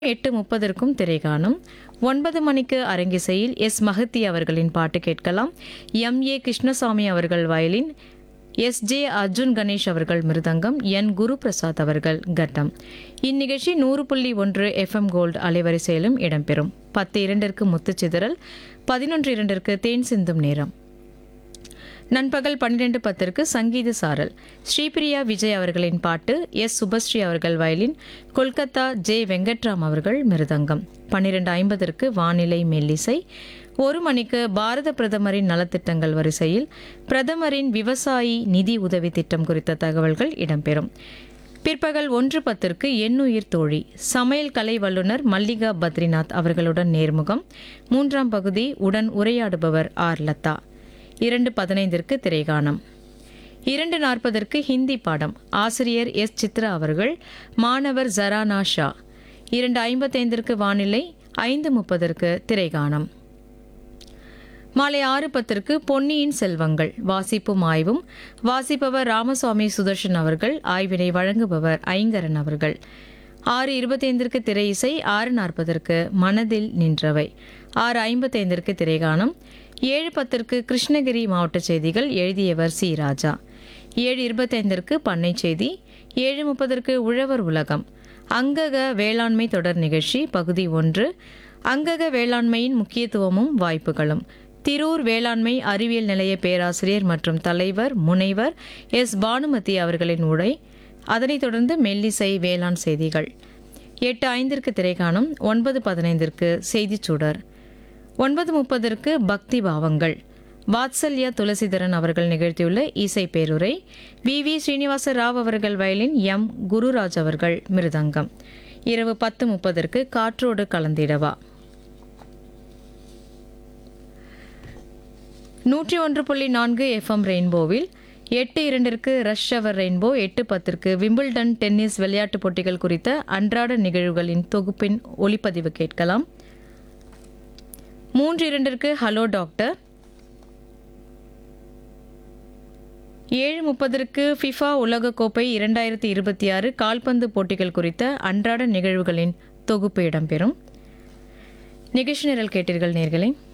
எட்டு முப்பதற்கும் திரைகாணும் ஒன்பது மணிக்கு அரங்கிசையில் எஸ் மகத்தி அவர்களின் பாட்டு கேட்கலாம் எம் ஏ கிருஷ்ணசாமி அவர்கள் violin S J Arjun Ganesh அவர்கள் மிருதங்கம் என் குரு பிரசாத் அவர்கள் கட்டம் இந்நிகழ்ச்சி நூறு புள்ளி ஒன்று எஃப்எம் கோல்டு அலைவரிசையிலும் இடம்பெறும் பத்து இரண்டிற்கு முத்துச்சிதறல் பதினொன்று இரண்டிற்கு தேன் சிந்தும் நேரம் நண்பகல் பன்னிரெண்டு பத்திற்கு சங்கீத சாரல் ஸ்ரீபிரியா விஜய் அவர்களின் பாட்டு எஸ் சுபஸ்ரீ அவர்கள் வயலின் கொல்கத்தா ஜே வெங்கட்ராம் அவர்கள் மிருதங்கம் பன்னிரெண்டு ஐம்பதற்கு வானிலை மெல்லிசை ஒரு மணிக்கு பாரத பிரதமரின் நலத்திட்டங்கள் வரிசையில் பிரதமரின் விவசாயி நிதி உதவி திட்டம் குறித்த தகவல்கள் இடம்பெறும் பிற்பகல் ஒன்று பத்திற்கு எண்ணுயிர் தோழி சமையல் கலை வல்லுநர் மல்லிகா பத்ரிநாத் அவர்களுடன் நேர்முகம் மூன்றாம் பகுதி உடன் உரையாடுபவர் ஆர் லதா இரண்டு பதினைந்திற்கு திரைகாணம் இரண்டு நாற்பதற்கு ஹிந்தி பாடம் ஆசிரியர் எஸ் சித்ரா அவர்கள் மாணவர் ஜரானா ஷா இரண்டு ஐம்பத்தைந்திற்கு வானிலை ஐந்து முப்பதற்கு திரைகாணம் மாலை ஆறு பத்திற்கு பொன்னியின் செல்வங்கள் வாசிப்பும் ஆய்வும் வாசிப்பவர் ராமசுவாமி சுதர்ஷன் அவர்கள் ஆய்வினை வழங்குபவர் ஐங்கரன் அவர்கள் ஆறு இருபத்தைந்திற்கு திரை இசை ஆறு நாற்பதற்கு மனதில் நின்றவை ஆறு ஐம்பத்தைந்திற்கு திரைகாணம் ஏழு பத்திற்கு கிருஷ்ணகிரி மாவட்ட செய்திகள் எழுதியவர் சி ராஜா ஏழு இருபத்தைந்திற்கு பண்ணை செய்தி ஏழு முப்பதற்கு உழவர் உலகம் அங்கக வேளாண்மை தொடர் நிகழ்ச்சி பகுதி ஒன்று அங்கக வேளாண்மையின் முக்கியத்துவமும் வாய்ப்புகளும் திரூர் வேளாண்மை அறிவியல் நிலைய பேராசிரியர் மற்றும் தலைவர் முனைவர் எஸ் பானுமதி அவர்களின் உரை அதனைத் தொடர்ந்து மெல்லிசை வேளாண் செய்திகள் எட்டு ஐந்திற்கு திரைக்காணும் ஒன்பது பதினைந்திற்கு செய்திச் சுடர் ஒன்பது முப்பதற்கு பக்தி பாவங்கள் வாத்சல்யா துளசிதரன் அவர்கள் நிகழ்த்தியுள்ள இசை பேருரை வி வி ஸ்ரீனிவாச ராவ் அவர்கள் வயலின் எம் குருராஜ் அவர்கள் மிருதங்கம் இரவு பத்து முப்பதற்கு காற்றோடு கலந்திடவா நூற்றி ஒன்று புள்ளி நான்கு எஃப்எம் ரெயின்போவில் எட்டு இரண்டிற்கு ரஷ் அவர் ரெயின்போ எட்டு பத்திற்கு விம்பிள்டன் டென்னிஸ் விளையாட்டுப் போட்டிகள் குறித்த அன்றாட நிகழ்வுகளின் தொகுப்பின் ஒளிப்பதிவு கேட்கலாம் மூன்று இரண்டிற்கு ஹலோ டாக்டர் ஏழு முப்பதற்கு ஃபிஃபா உலகக்கோப்பை இரண்டாயிரத்தி இருபத்தி ஆறு கால்பந்து போட்டிகள் குறித்த அன்றாட நிகழ்வுகளின் தொகுப்பு இடம்பெறும் நிகழ்ச்சி நிரல் கேட்டீர்கள் நேர்களே